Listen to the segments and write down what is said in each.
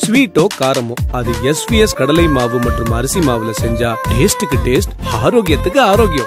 ஸ்வீட்டோ காரமோ அது எஸ்விஎஸ் கடலை மாவு மற்றும் அரிசி மாவுல செஞ்சா டேஸ்டுக்கு டேஸ்ட் ஆரோக்கியத்துக்கு ஆரோக்கியம்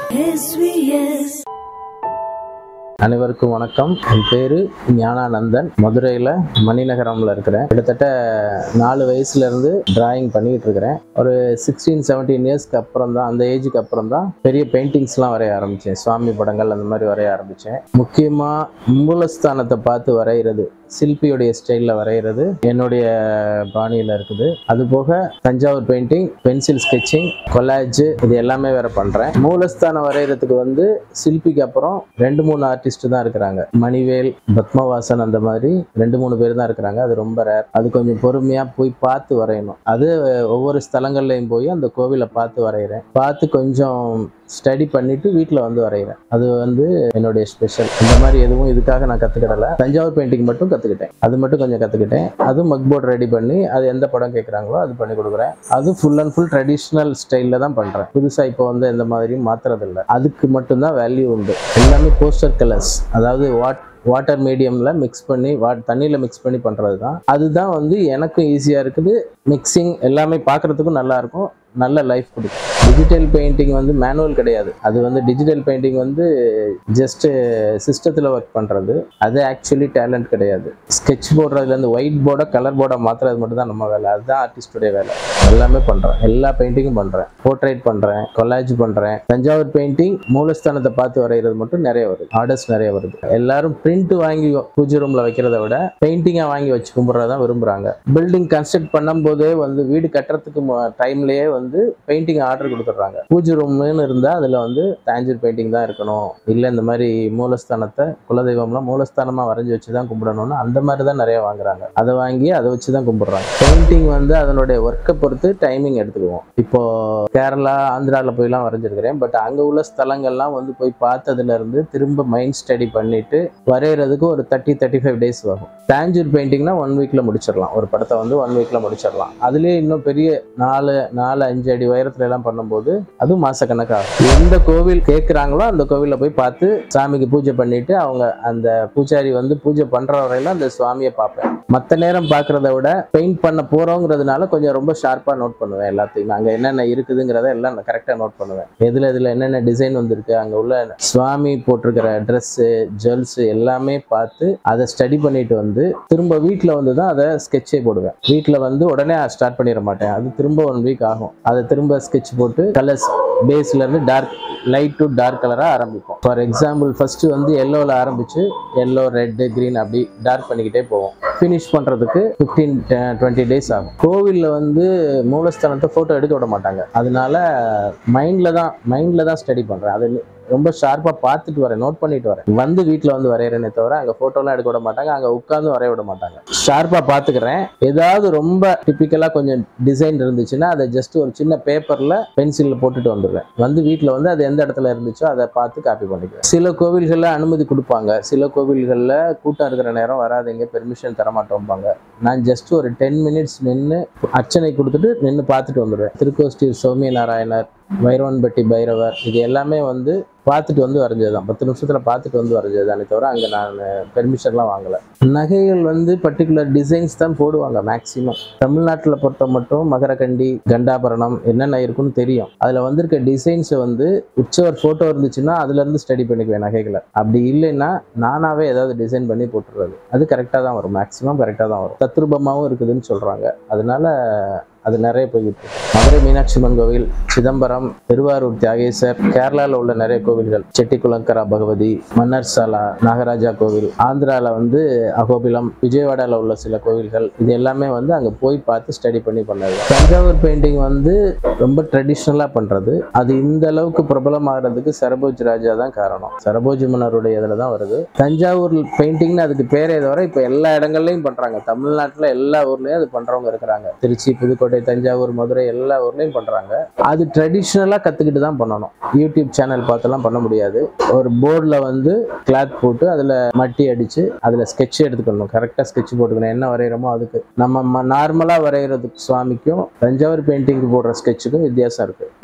அனைவருக்கும் வணக்கம் என் பேர் ஞானானந்தன் மதுரையில் மணிநகரம்ல இருக்கிறேன் கிட்டத்தட்ட நாலு வயசுல இருந்து டிராயிங் பண்ணிக்கிட்டு இருக்கிறேன் ஒரு சிக்ஸ்டீன் செவன்டீன் இயர்ஸ்க்கு அப்புறம் தான் அந்த ஏஜுக்கு அப்புறம் தான் பெரிய பெயிண்டிங்ஸ்லாம் வரைய ஆரம்பித்தேன் சுவாமி படங்கள் அந்த மாதிரி வரைய ஆரம்பித்தேன் முக்கியமாக மூலஸ்தானத்தை பார்த்து வரைகிறது சிற்பியுடைய ஸ்டைலில் வரைகிறது என்னுடைய பாணியில் இருக்குது அது போக Thanjavur painting pencil sketching collage இது எல்லாமே வேற பண்ணுறேன் மூலஸ்தானம் வரைகிறதுக்கு வந்து சிற்பிக்கு அப்புறம் ரெண்டு மூணு ஆர்டிஸ்ட் தான் இருக்கிறாங்க மணிவேல் பத்மவாசன் அந்த மாதிரி ரெண்டு மூணு பேர் தான் இருக்கிறாங்க அது ரொம்ப ரேர் அது கொஞ்சம் பொறுமையாக போய் பார்த்து வரையணும் அது ஒவ்வொரு ஸ்தலங்கள்லையும் போய் அந்த கோவிலை பார்த்து வரைகிறேன் பார்த்து கொஞ்சம் ஸ்டடி பண்ணிட்டு வீட்டில் வந்து வரைகிறேன் அது வந்து என்னுடைய ஸ்பெஷல் இந்த மாதிரி எதுவும் இதுக்காக நான் கற்றுக்கிடல தஞ்சாவூர் பெயிண்டிங் மட்டும் கற்றுக்கிட்டேன் அது மட்டும் கொஞ்சம் கற்றுக்கிட்டேன் அது மக் போர்டு ரெடி பண்ணி அது எந்த படம் கேட்குறாங்களோ அது பண்ணி கொடுக்குறேன் அது ஃபுல் அண்ட் ஃபுல் ட்ரெடிஷ்னல் ஸ்டைலில் தான் பண்ணுறேன் புதுசாக இப்போ வந்து எந்த மாதிரியும் மாத்துறதில்ல அதுக்கு மட்டும்தான் வேல்யூ உண்டு எல்லாமே போஸ்டர் கலர்ஸ் அதாவது வாட் வாட்டர் மீடியமில் மிக்ஸ் பண்ணி வா தண்ணியில் மிக்ஸ் பண்ணி பண்ணுறது தான் அதுதான் வந்து எனக்கும் ஈஸியாக இருக்குது மிக்சிங் எல்லாமே பார்க்குறதுக்கும் நல்லா இருக்கும் நல்ல லைஃப் கொடுக்கும் டிஜிட்டல் பெயிண்டிங் வந்து மேனுவல் கிடையாது அது வந்து டிஜிட்டல் பெயிண்டிங் வந்து ஜஸ்ட் சிஸ்டத்தில் ஒர்க் பண்ணுறது அது ஆக்சுவலி டேலண்ட் கிடையாது ஸ்கெட்ச் போடுறதுலேருந்து ஒயிட் போர்டை கலர் போர்டை மாற்றுறது மட்டும் தான் நம்ம வேலை அதுதான் ஆர்டிஸ்டுடைய வேலை எல்லாமே பண்ணுறேன் எல்லா பெயிண்டிங்கும் பண்ணுறேன் போர்ட்ரேட் பண்ணுறேன் கொலாஜ் பண்ணுறேன் தஞ்சாவூர் பெயிண்டிங் மூலஸ்தானத்தை பார்த்து வரைகிறது மட்டும் நிறைய வருது ஆர்டர்ஸ் நிறைய வருது எல்லாரும் பிரிண்ட் வாங்கி பூஜை ரூமில் வைக்கிறத விட பெயிண்டிங்காக வாங்கி வச்சு கும்பிட்றதான் விரும்புகிறாங்க பில்டிங் கன்ஸ்ட்ரக்ட் பண்ணும்போதே வந்து வீடு கட்டுறதுக்கு டைம்லேயே வந்து பெயிண்டிங் ஆர்டர் கொடுத்துட்றாங்க பூஜை ரூம்னு இருந்தால் அதில் வந்து தாஞ்சூர் பெயிண்டிங் தான் இருக்கணும் இல்லை இந்த மாதிரி மூலஸ்தானத்தை குலதெய்வம்லாம் மூலஸ்தானமாக வரைஞ்சி வச்சு தான் கும்பிடணும்னு அந்த மாதிரி தான் நிறைய வாங்குறாங்க அதை வாங்கி அதை வச்சு தான் கும்பிட்றாங்க பெயிண்டிங் வந்து அதனுடைய ஒர்க்கை பொறுத்து டைமிங் எடுத்துக்குவோம் இப்போ கேரளா ஆந்திராவில் போய்லாம் வரைஞ்சிருக்கிறேன் பட் அங்கே உள்ள ஸ்தலங்கள்லாம் வந்து போய் பார்த்ததுல இருந்து திரும்ப மைண்ட் ஸ்டடி பண்ணிட்டு வரைகிறதுக்கு ஒரு தேர்ட்டி தேர்ட்டி ஃபைவ் டேஸ் ஆகும் தாஞ்சூர் பெயிண்டிங்னா ஒன் வீக்ல முடிச்சிடலாம் ஒரு படத்தை வந்து ஒன் வீக்ல முடிச்சிடலாம் அதுலேயே இன்னும் பெரிய நாலு நாலு அஞ்சு அடி உயரத்துல எல்லாம் பண்ணும்போது அதுவும் மாசக்கணக்காகும் எந்த கோவில் கேட்குறாங்களோ அந்த கோவிலில் போய் பார்த்து சாமிக்கு பூஜை பண்ணிட்டு அவங்க அந்த பூஜாரி வந்து பூஜை பண்ற வரையில அந்த சுவாமியை பார்ப்பேன் மற்ற நேரம் பார்க்கறத விட பெயிண்ட் பண்ண போறோங்கிறதுனால கொஞ்சம் ரொம்ப ஷார்ப்பா நோட் பண்ணுவேன் எல்லாத்தையும் அங்கே என்னென்ன இருக்குதுங்கிறத எல்லாம் நான் கரெக்டாக நோட் பண்ணுவேன் எதுல எதுல என்னென்ன டிசைன் வந்திருக்கு அங்கே உள்ள சுவாமி போட்டிருக்கிற ட்ரெஸ்ஸு ஜுவல்ஸ் எல்லாமே பார்த்து அதை ஸ்டடி பண்ணிட்டு வந்து திரும்ப வீட்டில் வந்து தான் அதை ஸ்கெட்சே போடுவேன் வீட்டில் வந்து உடனே ஸ்டார்ட் பண்ணிட மாட்டேன் அது திரும்ப ஒன் வீக் ஆகும் அதை திரும்ப ஸ்கெட்ச் போட்டு கலர்ஸ் பேஸ்ல இருந்து டார்க் லைட் டு டார்க் கலராக ஆரம்பிப்போம் ஃபார் எக்ஸாம்பிள் ஃபர்ஸ்ட் வந்து எல்லோவில் ஆரம்பிச்சு எல்லோ ரெட்டு க்ரீன் அப்படி டார்க் பண்ணிக்கிட்டே போவோம் ஃபினிஷ் பண்ணுறதுக்கு ஃபிஃப்டீன் டுவெண்ட்டி டேஸ் ஆகும் கோவிலில் வந்து மூலஸ்தானத்தை ஃபோட்டோ எடுக்க விட மாட்டாங்க அதனால மைண்டில் தான் மைண்டில் தான் ஸ்டடி பண்ணுறேன் அது ரொம்ப ஷார்ப்பாக பார்த்துட்டு வரேன் நோட் பண்ணிட்டு வரேன் வந்து வீட்டில் வந்து வரைகிறேனே தவிர அங்கே ஃபோட்டோலாம் எடுக்க விட மாட்டாங்க அங்கே உட்காந்து வரைய விட மாட்டாங்க ஷார்ப்பாக பார்த்துக்கிறேன் ஏதாவது ரொம்ப டிப்பிக்கலாக கொஞ்சம் டிசைன் இருந்துச்சுன்னா அதை ஜஸ்ட் ஒரு சின்ன பேப்பரில் பென்சிலில் போட்டுட்டு வந்துடுவேன் வந்து வீட்டில் வந்து அது எந்த இடத்துல இருந்துச்சோ அதை பார்த்து காப்பி பண்ணிக்குவேன் சில கோவில்களில் அனுமதி கொடுப்பாங்க சில கோவில்களில் கூட்டம் இருக்கிற நேரம் வராதீங்க பெர்மிஷன் தரமாட்டோம்பாங்க நான் ஜஸ்ட் ஒரு டென் மினிட்ஸ் நின்று அர்ச்சனை கொடுத்துட்டு நின்று பார்த்துட்டு வந்துடுவேன் திருக்கோஷ்டி சௌமிய நாராயணர் வைரோன்பட்டி பைரவர் இது எல்லாமே வந்து பார்த்துட்டு வந்து வரைஞ்சது தான் பத்து நிமிஷத்தில் பார்த்துட்டு வந்து வரைஞ்சது தானே தவிர அங்கே நான் பெர்மிஷன்லாம் வாங்கலை நகைகள் வந்து பர்டிகுலர் டிசைன்ஸ் தான் போடுவாங்க மேக்ஸிமம் தமிழ்நாட்டில் பொறுத்த மட்டும் மகரகண்டி கண்டாபரணம் என்னென்ன இருக்குன்னு தெரியும் அதில் வந்திருக்க டிசைன்ஸை வந்து உற்சவர் ஃபோட்டோ இருந்துச்சுன்னா அதுலேருந்து ஸ்டடி பண்ணிக்குவேன் நகைகளை அப்படி இல்லைன்னா நானாகவே ஏதாவது டிசைன் பண்ணி போட்டுறது அது கரெக்டாக தான் வரும் மேக்ஸிமம் கரெக்டாக தான் வரும் தத்ரூபமாகவும் இருக்குதுன்னு சொல்கிறாங்க அதனால அது நிறைய போய்கிட்டு இருக்கு மதுரை மீனாட்சி அம்மன் கோவில் சிதம்பரம் திருவாரூர் தியாகேசர் கேரளாவில் உள்ள நிறைய கோவில்கள் செட்டிக்குளங்கரா பகவதி மன்னர் சாலா நாகராஜா கோவில் ஆந்திராவில் வந்து அகோபிலம் விஜயவாடாவில் உள்ள சில கோவில்கள் இது எல்லாமே வந்து அங்கே போய் பார்த்து ஸ்டடி பண்ணி பண்ணது தஞ்சாவூர் பெயிண்டிங் வந்து ரொம்ப ட்ரெடிஷ்னலாக பண்ணுறது அது இந்த அளவுக்கு பிரபலமாகிறதுக்கு சரபோஜ் ராஜா தான் காரணம் சரபோஜ் மன்னருடைய இதில் தான் வருது தஞ்சாவூர் பெயிண்டிங்னு அதுக்கு பேரே தவிர இப்போ எல்லா இடங்கள்லையும் பண்ணுறாங்க தமிழ்நாட்டில் எல்லா ஊர்லேயும் அது பண்ணுறவங்க இருக்கிறாங்க திருச்சி புதுக்கோட்டை தஞ்சாவூர் மதுரை எல்லா ஊர்லேயும் பண்ணுறாங்க அது ட்ரெடிஷ்னலாக கற்றுக்கிட்டு தான் பண்ணணும் யூடியூப் சேனல் பார்த்தெல்லாம் பண்ண முடியாது ஒரு போர்டில் வந்து கிளாத் போட்டு அதில் மட்டி அடித்து அதில் ஸ்கெட்ச் எடுத்துக்கணும் கரெக்டாக ஸ்கெட்ச் போட்டுக்கணும் என்ன வரைகிறோமோ அதுக்கு நம்ம நார்மலாக வரைகிறதுக்கு சுவாமிக்கும் தஞ்சாவூர் பெயிண்டிங்க்கு போடுற ஸ்கெட்சுக்கும் வித்தியாசம் இருக்குது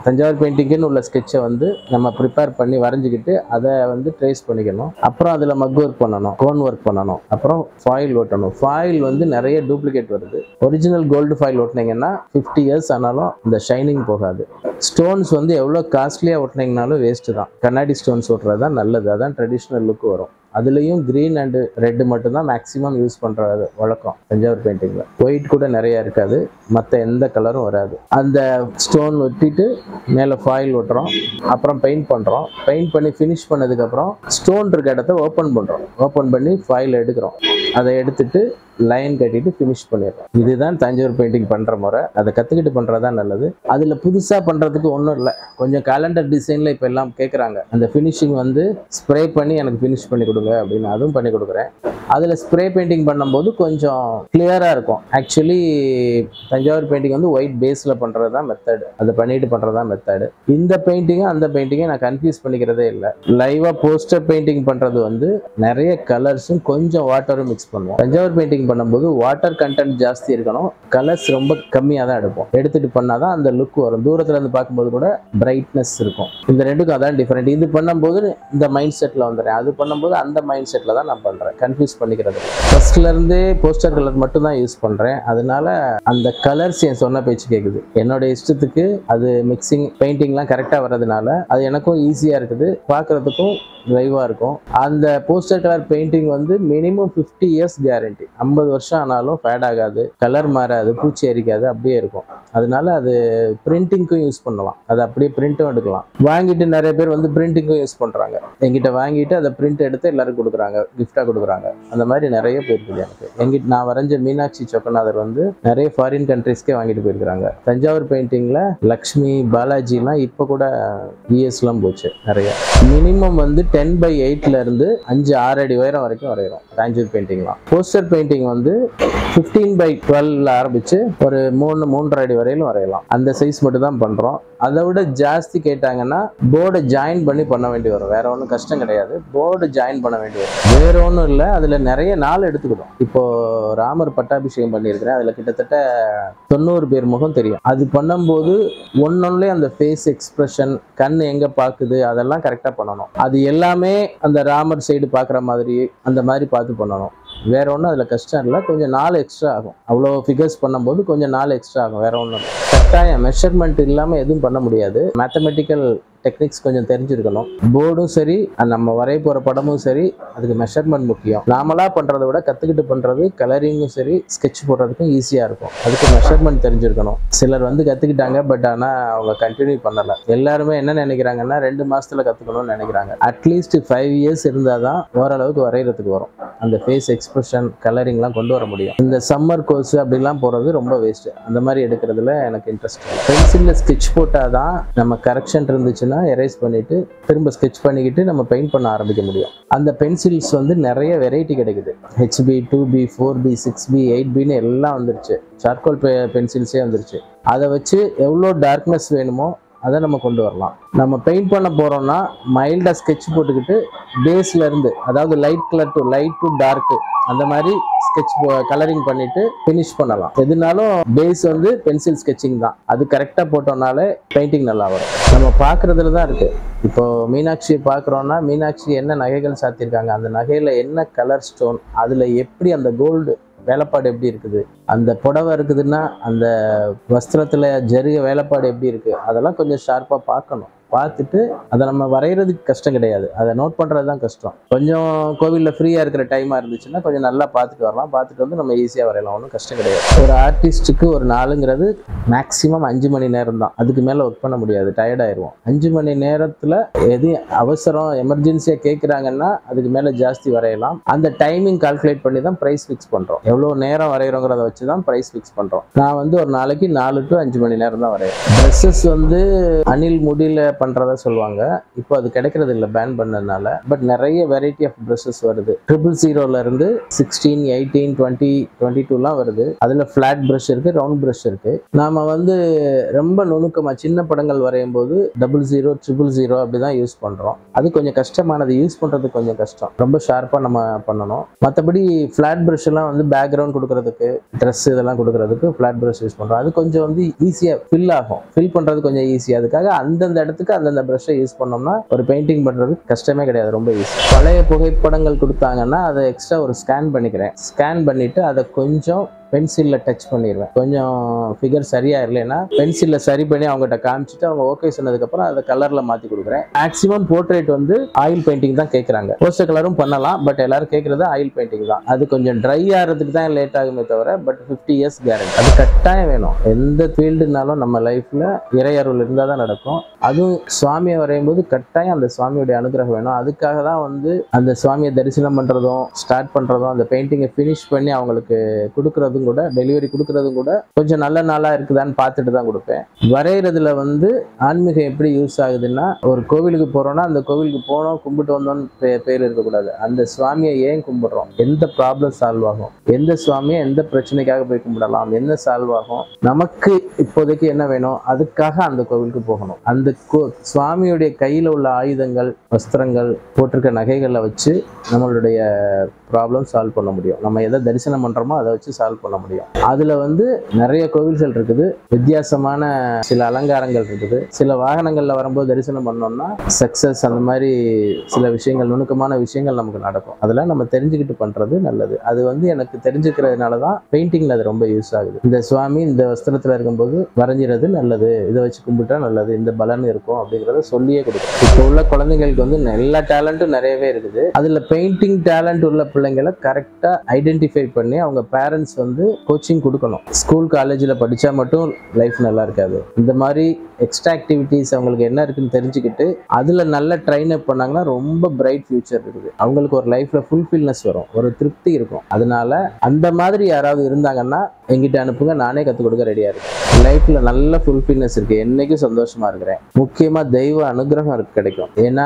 தஞ்சாவூர் பெயிண்டிங்குன்னு உள்ள ஸ்கெட்சை வந்து நம்ம ப்ரிப்பேர் பண்ணி வரைஞ்சிக்கிட்டு அதை வந்து ட்ரேஸ் பண்ணிக்கணும் அப்புறம் அதில் மக் ஒர்க் பண்ணணும் கோன் ஒர்க் பண்ணணும் அப்புறம் ஃபாயில் ஒட்டணும் ஃபாயில் வந்து நிறைய டூப்ளிகேட் வருது ஒரிஜினல் கோல்டு ஃபாயில் ஒட்டினீங்கன்னா ஃபிஃப்டி இயர்ஸ் ஆனாலும் இந்த ஷைனிங் போகாது ஸ்டோன்ஸ் வந்து எவ்வளோ காஸ்ட்லியாக ஒட்டினீங்கனாலும் வேஸ்ட்டு தான் கண்ணாடி ஸ்டோன்ஸ் ஒட்டுறது தான் நல்லது அதான் ட்ரெடிஷ்னல் லுக் வரும் அதுலேயும் க்ரீன் அண்டு ரெட்டு மட்டும்தான் மேக்ஸிமம் யூஸ் பண்ணுறது வழக்கம் தஞ்சாவூர் பெயிண்டிங்கில் ஒயிட் கூட நிறைய இருக்காது மற்ற எந்த கலரும் வராது அந்த ஸ்டோன் ஒட்டிட்டு மேலே ஃபாயில் ஒட்டுறோம் அப்புறம் பெயிண்ட் பண்ணுறோம் பெயிண்ட் பண்ணி ஃபினிஷ் பண்ணதுக்கப்புறம் ஸ்டோன் இருக்க இடத்த ஓப்பன் பண்ணுறோம் ஓப்பன் பண்ணி ஃபாயில் எடுக்கிறோம் அதை எடுத்துட்டு லைன் கட்டிட்டு ஃபினிஷ் பண்ணிடுறோம் இதுதான் தஞ்சாவூர் பெயிண்டிங் பண்ணுற முறை அதை கற்றுக்கிட்டு பண்ணுறது தான் நல்லது அதில் புதுசாக பண்ணுறதுக்கு ஒன்றும் இல்லை கொஞ்சம் கேலண்டர் டிசைனில் இப்போ எல்லாம் கேட்குறாங்க அந்த ஃபினிஷிங் வந்து ஸ்ப்ரே பண்ணி எனக்கு ஃபினிஷ் பண்ணி கொடுங்க அப்படின்னு அதுவும் பண்ணி கொடுக்குறேன் அதில் ஸ்ப்ரே பெயிண்டிங் பண்ணும்போது கொஞ்சம் கிளியராக இருக்கும் ஆக்சுவலி தஞ்சாவூர் பெயிண்டிங் வந்து ஒயிட் பேஸில் பண்ணுறது தான் மெத்தடு அதை பண்ணிட்டு பண்ணுறது தான் மெத்தடு இந்த பெயிண்டிங்கும் அந்த பெயிண்டிங்கும் நான் கன்ஃபியூஸ் பண்ணிக்கிறதே இல்லை லைவாக போஸ்டர் பெயிண்டிங் பண்ணுறது வந்து நிறைய கலர்ஸும் கொஞ்சம் வாட்டரும் மிக்ஸ் பண்ணுவோம் தஞ்சாவூர் பெயிண்டிங் பண்ணும்போது வாட்டர் கண்டென்ட் ஜாஸ்தி இருக்கணும் கலர்ஸ் ரொம்ப கம்மியாக தான் எடுப்போம் எடுத்துட்டு பண்ணால் தான் அந்த லுக் வரும் தூரத்துல இருந்து பார்க்கும்போது கூட பிரைட்னஸ் இருக்கும் இந்த ரெண்டுக்கும் அதான் டிஃப்ரெண்ட் இது பண்ணும்போது இந்த மைண்ட் செட்டில் வந்துடுறேன் அது பண்ணும்போது அந்த மைண்ட் செட்டில் தான் நான் பண்ணுறேன் கன்ஃபியூஸ் பண்ணிக்கிறது ஃபர்ஸ்ட்ல இருந்தே போஸ்டர் கலர் மட்டும் தான் யூஸ் பண்ணுறேன் அதனால அந்த கலர்ஸ் என் சொன்ன பேச்சு கேட்குது என்னோட இஷ்டத்துக்கு அது மிக்சிங் பெயிண்டிங்லாம் கரெக்டாக வர்றதுனால அது எனக்கும் ஈஸியாக இருக்குது பார்க்குறதுக்கும் லைவாக இருக்கும் அந்த போஸ்டர் கலர் பெயிண்டிங் வந்து மினிமம் ஃபிஃப்டி இயர்ஸ் கேரண்டி ஐம்பது வருஷம் ஆனாலும் ஃபேட் ஆகாது கலர் மாறாது பூச்சி அரிக்காது அப்படியே இருக்கும் அதனால அது பிரிண்டிங்க்கும் யூஸ் பண்ணலாம் அது அப்படியே பிரிண்ட்டும் எடுக்கலாம் வாங்கிட்டு நிறைய பேர் வந்து பிரிண்டிங்கும் யூஸ் பண்ணுறாங்க எங்கிட்ட வாங்கிட்டு அதை பிரிண்ட் எடுத்து எல்லாரும் கொடுக்குறாங்க கிஃப்டாக கொடுக்குறாங்க அந்த மாதிரி நிறைய போயிருக்குது எனக்கு எங்கிட்ட நான் வரைஞ்ச மீனாட்சி சொக்கநாதர் வந்து நிறைய ஃபாரின் கண்ட்ரீஸ்க்கே வாங்கிட்டு போயிருக்கிறாங்க தஞ்சாவூர் பெயிண்டிங்கில் லக்ஷ்மி பாலாஜிலாம் இப்போ கூட யூஎஸ்லாம் போச்சு நிறைய மினிமம் வந்து டென் பை எயிட்ல இருந்து அஞ்சு ஆறு அடி உயரம் வரைக்கும் வரைகிறோம் தஞ்சாவூர் பெயிண்டிங்லாம் போஸ்டர் பெயிண்டிங் வந்து ஃபிஃப்டீன் பை டுவெல் ஆரம்பிச்சு ஒரு மூணு மூன்றரை அடி வரையிலும் வரையலாம் அந்த சைஸ் மட்டும் தான் பண்றோம் அதை விட ஜாஸ்தி கேட்டாங்கன்னா போர்டை ஜாயின் பண்ணி பண்ண வேண்டி வரும் வேற ஒன்றும் கஷ்டம் கிடையாது போர்டு ஜாயின் பண்ண வேண்டி வரும் வேற ஒன்றும் இல்லை அதில் நிறைய நாள் எடுத்துக்கிடும் இப்போ ராமர் பட்டாபிஷேகம் பண்ணியிருக்கிறேன் அதில் கிட்டத்தட்ட தொண்ணூறு பேர் முகம் தெரியும் அது பண்ணும்போது ஒன்னொன்னுலே அந்த ஃபேஸ் எக்ஸ்பிரஷன் கண் எங்கே பார்க்குது அதெல்லாம் கரெக்டாக பண்ணணும் அது எல்லாமே அந்த ராமர் சைடு பார்க்குற மாதிரி அந்த மாதிரி பார்த்து பண்ணணும் வேற ஒன்றும் அதில் கஷ்டம் இல்லை கொஞ்சம் நாள் எக்ஸ்ட்ரா ஆகும் அவ்வளோ ஃபிகர்ஸ் பண்ணும்போது கொஞ்சம் நாள் எக்ஸ்ட்ரா ஆகும் வேற ஒன்றும் இல்லை கட்டாயம் மெஷர்மெண்ட் இல்லாமல் எதுவும் பண்ண முடியாது மேத்தமெட்டிக்கல் டெக்னிக்ஸ் கொஞ்சம் தெரிஞ்சிருக்கணும் போர்டும் சரி அஹ் நம்ம வரைய போகிற படமும் சரி அதுக்கு மெஷர்மெண்ட் முக்கியம் நாமளாக பண்ணுறதை விட கற்றுக்கிட்டு பண்ணுறது கலரிங்கும் சரி ஸ்கெட்ச் போடுறதுக்கும் ஈஸியாக இருக்கும் அதுக்கு மெஷர்மெண்ட் தெரிஞ்சிருக்கணும் சிலர் வந்து கற்றுக்கிட்டாங்க பட் ஆனால் அவங்க கண்டினியூ பண்ணலை எல்லாருமே என்ன நினைக்கிறாங்கன்னா ரெண்டு மாசத்துல கற்றுக்கணும்னு நினைக்கிறாங்க அட்லீஸ்ட் ஃபைவ் இயர்ஸ் இருந்தால் தான் ஓரளவுக்கு வரைகிறதுக்கு வரும் அந்த ஃபேஸ் எக்ஸ்பிரஷன் கலரிங்லாம் கொண்டு வர முடியும் இந்த சம்மர் கோர்ஸ் அப்படிலாம் போகிறது ரொம்ப வேஸ்ட் அந்த மாதிரி எடுக்கிறதுல எனக்கு இன்ட்ரெஸ்ட் பென்சிலில் ஸ்கெட்ச் போட்டால் தான் நம்ம கரெக்ஷன் இருந்துச்சுன்னா எரேஸ் பண்ணிட்டு திரும்ப ஸ்கெட்ச் பண்ணிக்கிட்டு நம்ம பெயிண்ட் பண்ண ஆரம்பிக்க முடியும் அந்த பென்சில்ஸ் வந்து நிறைய வெரைட்டி கிடைக்குது HB two B four B six B eight பின்னு எல்லாம் வந்துருச்சு சார்கோல் பென்சில்ஸே வந்துருச்சு அதை வச்சு எவ்வளோ டார்க்னஸ் வேணுமோ அதை நம்ம கொண்டு வரலாம் நம்ம பெயிண்ட் பண்ண போறோம்னா மைல்டாக ஸ்கெட்ச் போட்டுக்கிட்டு பேஸ்ல இருந்து அதாவது light colour to light to dark அந்த மாதிரி ஸ்கெட்ச் கலரிங் பண்ணிட்டு ஃபினிஷ் பண்ணலாம் எதுனாலும் பேஸ் வந்து பென்சில் ஸ்கெட்சிங் தான் அது கரெக்டாக போட்டோம்னாலே பெயிண்டிங் நல்லா வரும் நம்ம பார்க்கறதுல தான் இருக்கு இப்போ மீனாட்சியை பார்க்குறோன்னா மீனாட்சி என்ன நகைகள் சாத்தியிருக்காங்க அந்த நகையில என்ன கலர் ஸ்டோன் அதுல எப்படி அந்த கோல்டு வேலைப்பாடு எப்படி இருக்குது அந்த புடவை இருக்குதுன்னா அந்த வஸ்திரத்துல ஜருக வேலைப்பாடு எப்படி இருக்கு அதெல்லாம் கொஞ்சம் ஷார்ப்பா பார்க்கணும் பார்த்துட்டு அதை நம்ம வரைகிறதுக்கு கஷ்டம் கிடையாது அதை நோட் பண்ணுறது தான் கஷ்டம் கொஞ்சம் கோவிலில் ஃப்ரீயாக இருக்கிற டைமாக இருந்துச்சுன்னா கொஞ்சம் நல்லா பார்த்துட்டு வரலாம் பார்த்துட்டு வந்து நம்ம ஈஸியாக வரையலாம் ஒன்றும் கஷ்டம் கிடையாது ஒரு ஆர்டிஸ்ட்டுக்கு ஒரு நாளுங்கிறது மேக்ஸிமம் அஞ்சு மணி நேரம் தான் அதுக்கு மேலே ஒர்க் பண்ண முடியாது டயர்ட் ஆயிடுவோம் அஞ்சு மணி நேரத்தில் எது அவசரம் எமர்ஜென்சியாக கேட்குறாங்கன்னா அதுக்கு மேலே ஜாஸ்தி வரையலாம் அந்த டைமிங் கால்குலேட் பண்ணி தான் ப்ரைஸ் ஃபிக்ஸ் பண்ணுறோம் எவ்வளோ நேரம் வரைகிறோங்கிறத வச்சு தான் ப்ரைஸ் ஃபிக்ஸ் பண்ணுறோம் நான் வந்து ஒரு நாளைக்கு நாலு டு அஞ்சு மணி நேரம் தான் வரையறேன் ட்ரெஸ்ஸஸ் வந்து அணில் முடியல பண்றதா சொல்லுவாங்க இப்போ அது கிடைக்கிறது இல்லை பேன் பண்ணதுனால பட் நிறைய வெரைட்டி ஆஃப் ப்ரஷஸ் வருது ட்ரிபிள் ஜீரோல இருந்து சிக்ஸ்டீன் எயிட்டீன் டுவெண்ட்டி டுவெண்ட்டி டூலாம் வருது அதுல ஃபிளாட் ப்ரஷ் இருக்கு ரவுண்ட் ப்ரஷ் இருக்கு நாம வந்து ரொம்ப நுணுக்கமா சின்ன படங்கள் வரையும் போது டபுள் ஜீரோ ட்ரிபிள் ஜீரோ அப்படிதான் யூஸ் பண்றோம் அது கொஞ்சம் கஷ்டமானது யூஸ் பண்றது கொஞ்சம் கஷ்டம் ரொம்ப ஷார்ப்பா நம்ம பண்ணணும் மற்றபடி ஃபிளாட் ப்ரஷ் எல்லாம் வந்து பேக்ரவுண்ட் கொடுக்கறதுக்கு ட்ரெஸ் இதெல்லாம் கொடுக்கறதுக்கு ஃபிளாட் ப்ரஷ் யூஸ் பண்றோம் அது கொஞ்சம் வந்து ஈஸியா ஃபில் ஆகும் ஃபில் பண்றது கொஞ்சம் ஈஸி அதுக்காக அந்தந்த இடத்துக்கு அந்தந்த ப்ரஷ்ஷை யூஸ் பண்ணோம்னா ஒரு பெயிண்டிங் பண்றது கஷ்டமே கிடையாது ரொம்ப ஈஸி பழைய புகைப்படங்கள் கொடுத்தாங்கன்னா அதை எக்ஸ்ட்ரா ஒரு ஸ்கேன் பண்ணிக்கிறேன் ஸ்கேன் பண்ணிட்டு அதை கொஞ்சம் பென்சிலில் டச் பண்ணிடுவேன் கொஞ்சம் ஃபிகர் சரியா இல்லைன்னா பென்சிலில் சரி பண்ணி அவங்ககிட்ட காமிச்சிட்டு அவங்க ஓகே சொன்னதுக்கப்புறம் அதை கலரில் மாற்றி கொடுக்குறேன் மேக்ஸிமம் போர்ட்ரேட் வந்து ஆயில் பெயிண்டிங் தான் கேட்குறாங்க போஸ்டர் கலரும் பண்ணலாம் பட் எல்லாரும் கேட்குறது ஆயில் பெயிண்டிங் தான் அது கொஞ்சம் ட்ரை ஆகிறதுக்கு தான் லேட் ஆகுமே தவிர பட் ஃபிஃப்டி இயர்ஸ் கேரண்டி அது கட்டாயம் வேணும் எந்த ஃபீல்டுனாலும் நம்ம லைஃப்பில் இறையருள் இருந்தால் தான் நடக்கும் அதுவும் சுவாமியை வரையும் போது கட்டாயம் அந்த சுவாமியுடைய அனுகிரகம் வேணும் அதுக்காக தான் வந்து அந்த சுவாமியை தரிசனம் பண்ணுறதும் ஸ்டார்ட் பண்ணுறதும் அந்த பெயிண்டிங்கை ஃபினிஷ் பண்ணி அவங்களுக்கு கொடுக்குறதும் கூட டெலிவரி கொடுக்குறதும் கூட கொஞ்சம் நல்ல நாளாக இருக்குதான்னு பார்த்துட்டு தான் கொடுப்பேன் வரைகிறதுல வந்து ஆன்மீகம் எப்படி யூஸ் ஆகுதுன்னா ஒரு கோவிலுக்கு போகிறோன்னா அந்த கோவிலுக்கு போனோம் கும்பிட்டு வந்தோம்னு பே பேர் இருக்கக்கூடாது அந்த சுவாமியை ஏன் கும்பிடுறோம் எந்த ப்ராப்ளம் சால்வ் ஆகும் எந்த சுவாமியை எந்த பிரச்சனைக்காக போய் கும்பிடலாம் என்ன சால்வ் ஆகும் நமக்கு இப்போதைக்கு என்ன வேணும் அதுக்காக அந்த கோவிலுக்கு போகணும் அந்த கோ சுவாமியுடைய கையில் உள்ள ஆயுதங்கள் வஸ்திரங்கள் போட்டிருக்க நகைகளை வச்சு நம்மளுடைய ப்ராப்ளம் சால்வ் பண்ண முடியும் நம்ம எதை தரிசனம் பண்ணுறோமோ அதை வச்சு சால்வ் பண்ண முடியும் அதில் வந்து நிறைய கோவில்கள் இருக்குது வித்தியாசமான சில அலங்காரங்கள் இருக்குது சில வாகனங்களில் வரும்போது தரிசனம் பண்ணோம்னா சக்ஸஸ் அந்த மாதிரி சில விஷயங்கள் நுணுக்கமான விஷயங்கள் நமக்கு நடக்கும் அதெல்லாம் நம்ம தெரிஞ்சுக்கிட்டு பண்ணுறது நல்லது அது வந்து எனக்கு தெரிஞ்சுக்கிறதுனால தான் பெயிண்டிங்கில் அது ரொம்ப யூஸ் ஆகுது இந்த சுவாமி இந்த வஸ்திரத்தில் இருக்கும்போது வரைஞ்சிறது நல்லது இதை வச்சு கும்பிட்டா நல்லது இந்த பலன் இருக்கும் அப்படிங்கிறத சொல்லியே கொடுக்கும் இப்போ உள்ள குழந்தைங்களுக்கு வந்து எல்லா டேலண்ட்டும் நிறையவே இருக்குது அதில் பெயிண்டிங் டேலண்ட் உள்ள பிள்ளைங்களை கரெக்டாக ஐடென்டிஃபை பண்ணி அவங்க பேரண்ட்ஸ் வந்து கோச்சிங் கொடுக்கணும் ஸ்கூல் காலேஜில் படித்தா மட்டும் லைஃப் நல்லா இருக்காது இந்த மாதிரி எக்ஸ்ட்ரா ஆக்டிவிட்டீஸ் அவங்களுக்கு என்ன இருக்குன்னு தெரிஞ்சுக்கிட்டு அதில் நல்ல ட்ரைன் அப் பண்ணாங்கன்னா ரொம்ப பிரைட் ஃபியூச்சர் இருக்குது அவங்களுக்கு ஒரு லைஃப்பில் ஃபுல்ஃபில்னஸ் வரும் ஒரு திருப்தி இருக்கும் அதனால அந்த மாதிரி யாராவது இருந்தாங்கன்னா எங்கிட்ட அனுப்புங்க நானே கற்றுக் கொடுக்க ரெடியாக இருக்கேன் லைஃப்பில் நல்ல ஃபுல்ஃபில்னஸ் இருக்குது என்னைக்கும் சந்தோஷமாக இருக்கிறேன் முக்கியமாக தெய்வ அனுகிரகம் இருக்கு கிடைக்கும் ஏன்னா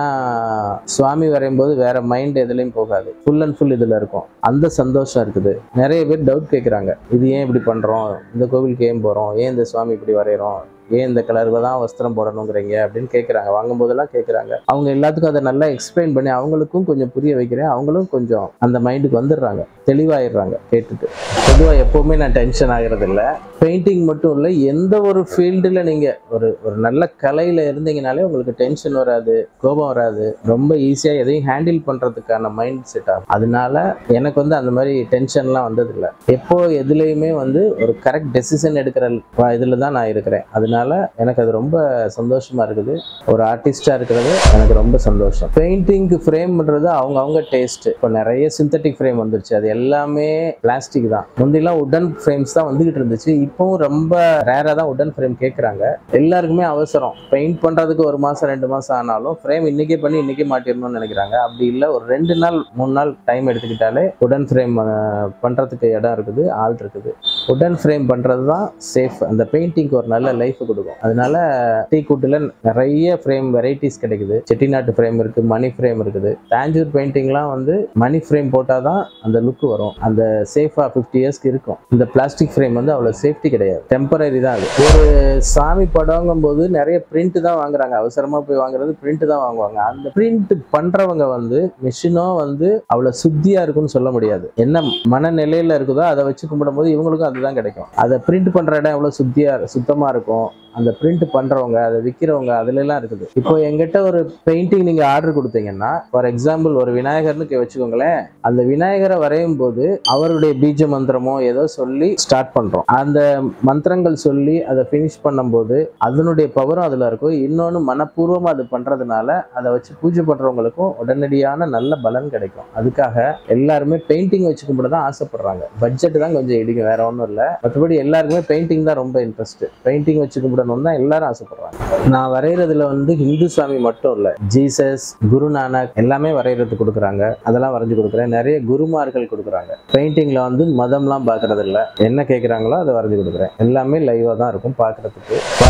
சுவாமி வரையும் போது வேற மைண்ட் எதுலையும் போகாது ஃபுல் அண்ட் ஃபுல் இதில் இருக்கும் அந்த சந்தோஷம் இருக்குது நிறைய பேர் டவுட் கேட்குறாங்க இது ஏன் இப்படி பண்ணுறோம் இந்த கோவிலுக்கு ஏன் போகிறோம் ஏன் இந்த சுவாமி இப்படி வரைகிறோம் ஏன் இந்த கலருக்கு தான் வஸ்திரம் போடணுங்கிறீங்க அப்படின்னு கேட்குறாங்க வாங்கும்போதெல்லாம் கேட்குறாங்க அவங்க எல்லாத்துக்கும் அதை நல்லா எக்ஸ்பிளைன் பண்ணி அவங்களுக்கும் கொஞ்சம் புரிய வைக்கிறேன் அவங்களும் கொஞ்சம் அந்த மைண்டுக்கு வந்துடுறாங்க தெளிவாயிடுறாங்க கேட்டுட்டு பொதுவாக எப்போவுமே நான் டென்ஷன் ஆகிறது இல்லை பெயிண்டிங் மட்டும் இல்லை எந்த ஒரு ஃபீல்டில் நீங்கள் ஒரு ஒரு நல்ல கலையில் இருந்தீங்கனாலே உங்களுக்கு டென்ஷன் வராது கோபம் வராது ரொம்ப ஈஸியாக எதையும் ஹேண்டில் பண்ணுறதுக்கான மைண்ட் செட் ஆகும் அதனால எனக்கு வந்து அந்த மாதிரி டென்ஷன்லாம் வந்ததில்லை எப்போ எதுலேயுமே வந்து ஒரு கரெக்ட் டெசிஷன் எடுக்கிற இதில் தான் நான் இருக்கிறேன் அதனால எனக்கு அது ரொம்ப சந்தோஷமா இருக்குது ஒரு ஆர்டிஸ்டாக இருக்கிறது எனக்கு ரொம்ப சந்தோஷம் பெயிண்டிங்க்கு ஃப்ரேம் பண்ணுறது அவங்க அவங்க டேஸ்ட் இப்போ நிறைய சிந்தட்டிக் ஃப்ரேம் வந்துருச்சு அது எல்லாமே பிளாஸ்டிக் தான் முந்திலாம் உடன் ஃப்ரேம்ஸ் தான் வந்துகிட்டு இருந்துச்சு இப்போவும் ரொம்ப ரேராக தான் உடன் ஃப்ரேம் கேட்குறாங்க எல்லாருக்குமே அவசரம் பெயிண்ட் பண்ணுறதுக்கு ஒரு மாதம் ரெண்டு மாதம் ஆனாலும் ஃப்ரேம் இன்னைக்கே பண்ணி இன்னைக்கே மாட்டிடணும்னு நினைக்கிறாங்க அப்படி இல்லை ஒரு ரெண்டு நாள் மூணு நாள் டைம் எடுத்துக்கிட்டாலே உடன் ஃப்ரேம் பண்ணுறதுக்கு இடம் இருக்குது ஆள் இருக்குது உடன் ஃப்ரேம் பண்ணுறது தான் சேஃப் அந்த பெயிண்டிங்க்கு ஒரு நல்ல லைஃப் கொடுக்கும் அதனால டீ கூட்டில் நிறைய ஃப்ரேம் வெரைட்டிஸ் கிடைக்குது செட்டிநாட்டு ஃப்ரேம் இருக்கு மணி ஃப்ரேம் இருக்குது தாஞ்சூர் பெயிண்டிங்லாம் வந்து மணி ஃப்ரேம் போட்டால் தான் அந்த லுக் வரும் அந்த சேஃபாக ஃபிஃப்டி இயர்ஸ்க்கு இருக்கும் இந்த பிளாஸ்டிக் ஃப்ரேம் வந்து அவ்வளோ சேஃப்டி கிடையாது டெம்பரரி தான் அது ஒரு சாமி படங்கும் போது நிறைய பிரிண்ட் தான் வாங்குறாங்க அவசரமாக போய் வாங்குறது பிரிண்ட் தான் வாங்குவாங்க அந்த பிரிண்ட் பண்றவங்க வந்து மிஷினோ வந்து அவ்வளோ சுத்தியா இருக்கும்னு சொல்ல முடியாது என்ன மனநிலையில இருக்குதோ அதை வச்சு கும்பிடும்போது இவங்களுக்கும் அதுதான் கிடைக்கும் அதை பிரிண்ட் பண்ற இடம் எவ்வளோ சுத்தியா சுத்தமா இருக்கும் அந்த பிரிண்ட் பண்றவங்க அதை விற்கிறவங்க அதுல எல்லாம் இருக்குது இப்போ எங்கிட்ட ஒரு பெயிண்டிங் நீங்க ஆர்டர் கொடுத்தீங்கன்னா ஃபார் எக்ஸாம்பிள் ஒரு விநாயகர்னு கே- வச்சுக்கோங்களேன் அந்த விநாயகரை வரையும் போது அவருடைய பீஜ மந்திரமோ ஏதோ சொல்லி ஸ்டார்ட் பண்றோம் அந்த மந்திரங்கள் சொல்லி அதை ஃபினிஷ் பண்ணும்போது அதனுடைய பவரும் அதுல இருக்கும் இன்னொன்று மனப்பூர்வமா அது பண்றதுனால அதை வச்சு பூஜை பண்றவங்களுக்கும் உடனடியான நல்ல பலன் கிடைக்கும் அதுக்காக எல்லாருமே பெயிண்டிங் வச்சு கும்பிட தான் ஆசைப்படுறாங்க பட்ஜெட் தான் கொஞ்சம் இடிக்கும் வேற ஒன்றும் இல்லை மற்றபடி எல்லாருக்குமே பெயிண்டிங் தான் ரொம்ப இன்ட்ரெஸ்ட் பெயிண்டிங் வச்சு கும்பிடணும் தான் எல்லாரும் ஆசைப்படுறாங்க நான் வரைகிறதுல வந்து ஹிந்து சாமி மட்டும் இல்லை ஜீசஸ் குருநானக் எல்லாமே வரைகிறதுக்கு கொடுக்குறாங்க அதெல்லாம் வரைஞ்சு கொடுக்குறேன் நிறைய குருமார்கள் கொடுக்குறாங்க பெயிண்டிங்ல வந்து மதம்லாம் பார்க்கறது இல்ல என்ன கேட்குறாங்களோ அதை வரைஞ்சு கொடுக்குறேன் எல்லாமே லைவாக தான் இருக்கும் பார்க்கறதுக்கு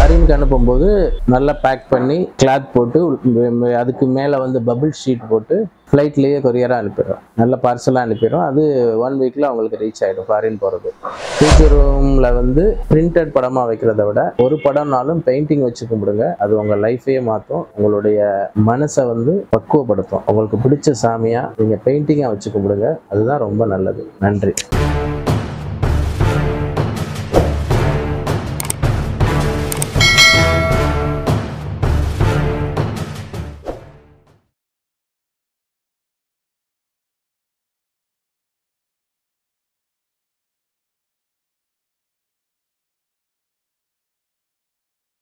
ஃபாரினுக்கு அனுப்பும்போது நல்லா பேக் பண்ணி கிளாத் போட்டு உ- அதுக்கு மேலே வந்து பபிள் ஷீட் போட்டு ஃப்ளைட்லேயே கொரியராக அனுப்பிடுறோம் நல்ல பார்சலாக அனுப்பிடுறோம் அது ஒன் வீக்கில் அவங்களுக்கு ரீச் ஆகிடும் ஃபாரின் போகிறது ஃபியூச்சர் ரூமில் வந்து பிரிண்டட் படமாக வைக்கிறத விட ஒரு படம்னாலும் பெயிண்டிங் வச்சு கும்பிடுங்க அது உங்கள் லைஃபையே மாற்றும் உங்களுடைய மனசை வந்து பக்குவப்படுத்தும் உங்களுக்கு பிடிச்ச சாமியாக நீங்கள் பெயிண்டிங்காக வச்சு கும்பிடுங்க அதுதான் ரொம்ப நல்லது நன்றி